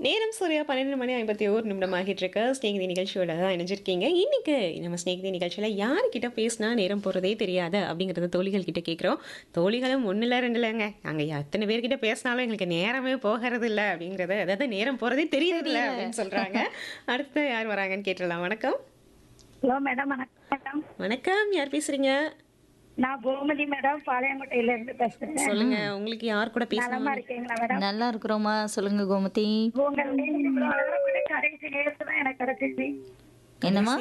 நேரம் சூர்யா பன்னெண்டு மணி ஐம்பத்தி ஒரு நிமிடம் ஆகிட்டு இருக்கு ஸ்நேகிதி நிகழ்ச்சியோட தான் இணைஞ்சிருக்கீங்க இன்னைக்கு நம்ம ஸ்நேகிதி நிகழ்ச்சியில் யார்கிட்ட பேசினா நேரம் போகிறதே தெரியாது அப்படிங்கிறத தோழிகள் கிட்ட கேட்குறோம் தோழிகளும் ஒன்றுல ரெண்டு இல்லைங்க நாங்கள் எத்தனை பேர்கிட்ட பேசினாலும் எங்களுக்கு நேரமே போகிறது இல்லை அப்படிங்கிறத அதாவது நேரம் போகிறதே தெரியறதில்ல அப்படின்னு சொல்கிறாங்க அடுத்து யார் வராங்கன்னு கேட்டுடலாம் வணக்கம் ஹலோ மேடம் வணக்கம் மேடம் வணக்கம் யார் பேசுறீங்க நான் கோமதி மேடம் பாளையங்கோட்டையில இருந்து பேசுறேன் சொல்லுங்க உங்களுக்கு யார் கூட நலமா பேசணும் இருக்கீங்களா மேடம் நல்லா இருக்கிறோமா சொல்லுங்க கோமதி உங்க இவ்வளவு நேரம் கூட கடைசி நேரத்துல தான் எனக்கு கிடைச்சிச்சு என்னம்மா